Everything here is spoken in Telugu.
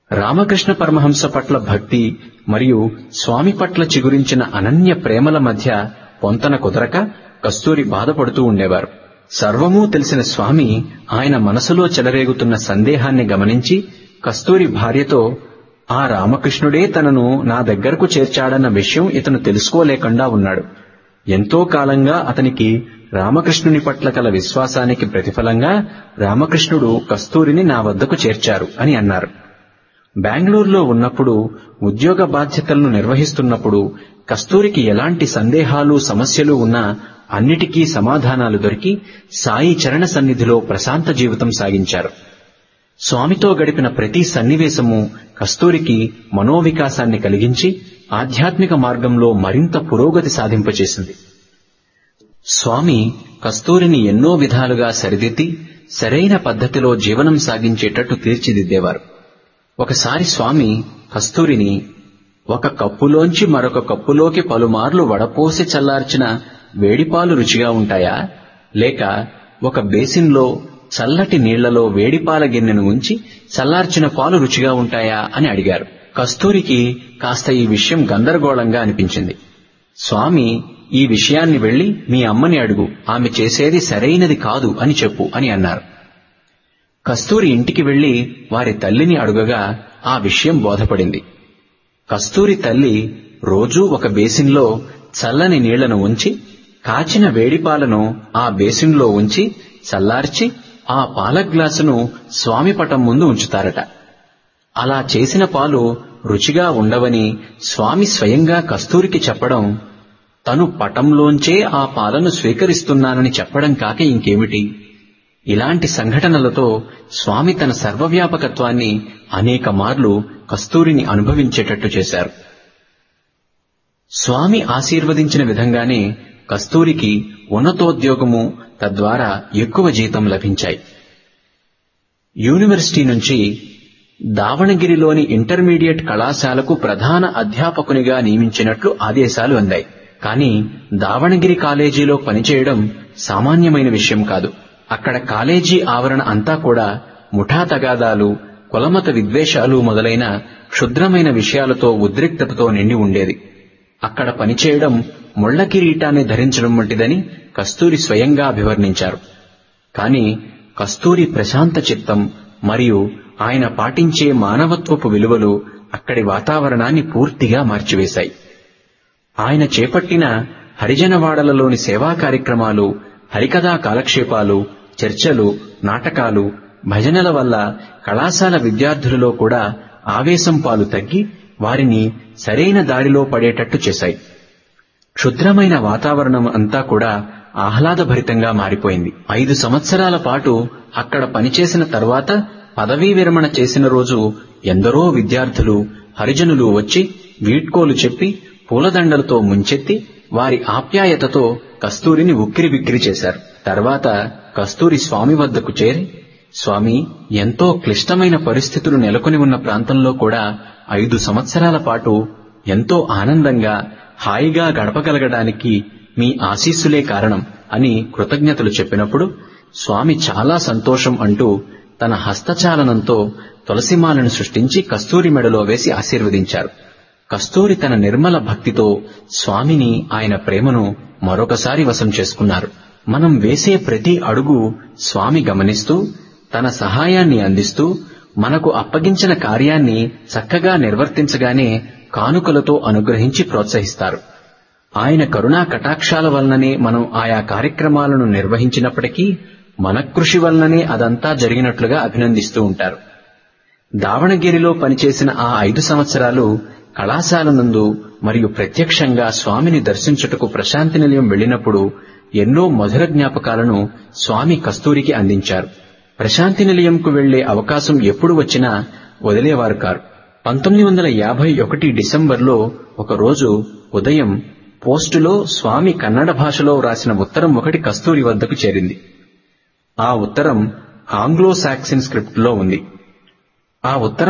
రామకృష్ణ పరమహంస పట్ల భక్తి మరియు స్వామి పట్ల చిగురించిన అనన్య ప్రేమల మధ్య పొంతన కుదరక కస్తూరి బాధపడుతూ ఉండేవారు సర్వమూ తెలిసిన స్వామి ఆయన మనసులో చెలరేగుతున్న సందేహాన్ని గమనించి కస్తూరి భార్యతో ఆ రామకృష్ణుడే తనను నా దగ్గరకు చేర్చాడన్న విషయం ఇతను తెలుసుకోలేకుండా ఉన్నాడు ఎంతో కాలంగా అతనికి రామకృష్ణుని పట్ల కల విశ్వాసానికి ప్రతిఫలంగా రామకృష్ణుడు కస్తూరిని నా వద్దకు చేర్చారు అని అన్నారు బెంగళూరులో ఉన్నప్పుడు ఉద్యోగ బాధ్యతలను నిర్వహిస్తున్నప్పుడు కస్తూరికి ఎలాంటి సందేహాలు సమస్యలు ఉన్నా అన్నిటికీ సమాధానాలు దొరికి సాయి చరణ సన్నిధిలో ప్రశాంత జీవితం సాగించారు స్వామితో గడిపిన ప్రతి సన్నివేశము కస్తూరికి మనోవికాసాన్ని కలిగించి ఆధ్యాత్మిక మార్గంలో మరింత పురోగతి సాధింపచేసింది స్వామి కస్తూరిని ఎన్నో విధాలుగా సరిదిద్ది సరైన పద్ధతిలో జీవనం సాగించేటట్టు తీర్చిదిద్దేవారు ఒకసారి స్వామి కస్తూరిని ఒక కప్పులోంచి మరొక కప్పులోకి పలుమార్లు వడపోసి చల్లార్చిన వేడిపాలు రుచిగా ఉంటాయా లేక ఒక బేసిన్లో చల్లటి నీళ్లలో వేడిపాల గిన్నెను ఉంచి చల్లార్చిన పాలు రుచిగా ఉంటాయా అని అడిగారు కస్తూరికి కాస్త ఈ విషయం గందరగోళంగా అనిపించింది స్వామి ఈ విషయాన్ని వెళ్లి మీ అమ్మని అడుగు ఆమె చేసేది సరైనది కాదు అని చెప్పు అని అన్నారు కస్తూరి ఇంటికి వెళ్లి వారి తల్లిని అడుగగా ఆ విషయం బోధపడింది కస్తూరి తల్లి రోజూ ఒక బేసిన్లో చల్లని నీళ్లను ఉంచి కాచిన వేడిపాలను ఆ బేసిన్లో ఉంచి చల్లార్చి ఆ పాల గ్లాసును స్వామి పటం ముందు ఉంచుతారట అలా చేసిన పాలు రుచిగా ఉండవని స్వామి స్వయంగా కస్తూరికి చెప్పడం తను పటంలోంచే ఆ పాలను స్వీకరిస్తున్నానని చెప్పడం కాక ఇంకేమిటి ఇలాంటి సంఘటనలతో స్వామి తన సర్వవ్యాపకత్వాన్ని అనేక మార్లు కస్తూరిని అనుభవించేటట్టు చేశారు స్వామి ఆశీర్వదించిన విధంగానే కస్తూరికి ఉన్నతోద్యోగము తద్వారా ఎక్కువ జీతం లభించాయి యూనివర్సిటీ నుంచి దావణగిరిలోని ఇంటర్మీడియట్ కళాశాలకు ప్రధాన అధ్యాపకునిగా నియమించినట్లు ఆదేశాలు అందాయి కానీ దావణగిరి కాలేజీలో పనిచేయడం సామాన్యమైన విషయం కాదు అక్కడ కాలేజీ ఆవరణ అంతా కూడా ముఠా తగాదాలు కులమత విద్వేషాలు మొదలైన క్షుద్రమైన విషయాలతో ఉద్రిక్తతతో నిండి ఉండేది అక్కడ పనిచేయడం ముళ్ల కిరీటాన్ని ధరించడం వంటిదని కస్తూరి స్వయంగా అభివర్ణించారు కాని కస్తూరి ప్రశాంత చిత్తం మరియు ఆయన పాటించే మానవత్వపు విలువలు అక్కడి వాతావరణాన్ని పూర్తిగా మార్చివేశాయి ఆయన చేపట్టిన హరిజనవాడలలోని సేవా కార్యక్రమాలు హరికథా కాలక్షేపాలు చర్చలు నాటకాలు భజనల వల్ల కళాశాల విద్యార్థులలో కూడా ఆవేశం పాలు తగ్గి వారిని సరైన దారిలో పడేటట్టు చేశాయి క్షుద్రమైన వాతావరణం అంతా కూడా ఆహ్లాదభరితంగా మారిపోయింది ఐదు సంవత్సరాల పాటు అక్కడ పనిచేసిన తర్వాత పదవీ విరమణ చేసిన రోజు ఎందరో విద్యార్థులు హరిజనులు వచ్చి వీడ్కోలు చెప్పి పూలదండలతో ముంచెత్తి వారి ఆప్యాయతతో కస్తూరిని ఉక్కిరి బిక్కిరి చేశారు తర్వాత కస్తూరి స్వామి వద్దకు చేరి స్వామి ఎంతో క్లిష్టమైన పరిస్థితులు నెలకొని ఉన్న ప్రాంతంలో కూడా ఐదు సంవత్సరాల పాటు ఎంతో ఆనందంగా హాయిగా గడపగలగడానికి మీ ఆశీస్సులే కారణం అని కృతజ్ఞతలు చెప్పినప్పుడు స్వామి చాలా సంతోషం అంటూ తన హస్తచాలనంతో తులసిమాలను సృష్టించి కస్తూరి మెడలో వేసి ఆశీర్వదించారు కస్తూరి తన నిర్మల భక్తితో స్వామిని ఆయన ప్రేమను మరొకసారి వశం చేసుకున్నారు మనం వేసే ప్రతి అడుగు స్వామి గమనిస్తూ తన సహాయాన్ని అందిస్తూ మనకు అప్పగించిన కార్యాన్ని చక్కగా నిర్వర్తించగానే కానుకలతో అనుగ్రహించి ప్రోత్సహిస్తారు ఆయన కరుణా కటాక్షాల వలననే మనం ఆయా కార్యక్రమాలను నిర్వహించినప్పటికీ మన కృషి వలననే అదంతా జరిగినట్లుగా అభినందిస్తూ ఉంటారు దావణగిరిలో పనిచేసిన ఆ ఐదు సంవత్సరాలు కళాశాల నందు మరియు ప్రత్యక్షంగా స్వామిని దర్శించుటకు ప్రశాంతి నిలయం వెళ్లినప్పుడు ఎన్నో మధుర జ్ఞాపకాలను స్వామి కస్తూరికి అందించారు ప్రశాంతి నిలయంకు వెళ్లే అవకాశం ఎప్పుడు వచ్చినా వదిలేవారు కారు పంతొమ్మిది వందల యాభై ఒకటి డిసెంబర్లో ఒకరోజు ఉదయం పోస్టులో స్వామి కన్నడ భాషలో వ్రాసిన ఉత్తరం ఒకటి కస్తూరి వద్దకు చేరింది ఆ ఉత్తరం ఆంగ్లో సాక్సిన్ స్క్రిప్ట్లో ఉంది ఆ ఉత్తరం